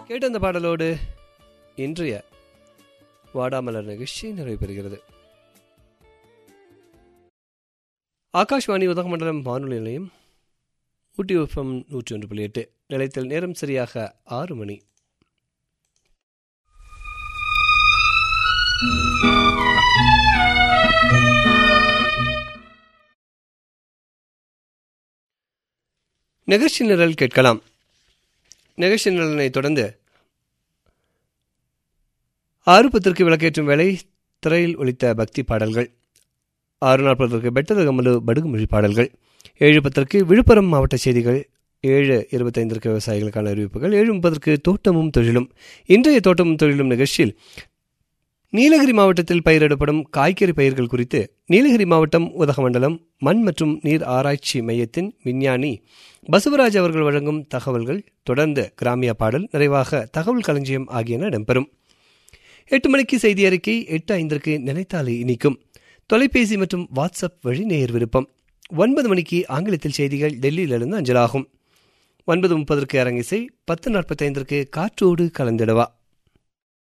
கேட்ட அந்த பாடலோடு இன்றைய வாடாமலர் நிகழ்ச்சி நிறைவு பெறுகிறது ஆகாஷ்வாணி உதகமண்டலம் வானொலி நிலையம் ஊட்டி எஃப்எம் நூற்றி ஒன்று புள்ளி எட்டு நிலையத்தில் நேரம் சரியாக ஆறு மணி நிகழ்ச்சி நிரல் கேட்கலாம் நிகழ்ச்சி நிரலினை தொடர்ந்து ஆறு பத்திற்கு விளக்கேற்றும் வேலை திரையில் ஒலித்த பக்தி பாடல்கள் ஆறு நாற்பதற்கு பெட்டத கமலு படுகுமொழி பாடல்கள் ஏழு பத்திற்கு விழுப்புரம் மாவட்ட செய்திகள் ஏழு இருபத்தைந்திற்கு விவசாயிகளுக்கான அறிவிப்புகள் ஏழு முப்பதற்கு தோட்டமும் தொழிலும் இன்றைய தோட்டமும் தொழிலும் நிகழ்ச்சியில் நீலகிரி மாவட்டத்தில் பயிரிடப்படும் காய்கறி பயிர்கள் குறித்து நீலகிரி மாவட்டம் உதகமண்டலம் மண் மற்றும் நீர் ஆராய்ச்சி மையத்தின் விஞ்ஞானி பசுவராஜ் அவர்கள் வழங்கும் தகவல்கள் தொடர்ந்து கிராமிய பாடல் நிறைவாக தகவல் களஞ்சியம் ஆகியன இடம்பெறும் எட்டு மணிக்கு செய்தி அறிக்கை எட்டு ஐந்திற்கு நினைத்தாலே இனிக்கும் தொலைபேசி மற்றும் வாட்ஸ்அப் வழி நேயர் விருப்பம் ஒன்பது மணிக்கு ஆங்கிலத்தில் செய்திகள் டெல்லியிலிருந்து அஞ்சலாகும் ஒன்பது முப்பதற்கு அரங்கிசை பத்து நாற்பத்தைந்திற்கு காற்றோடு கலந்திடவா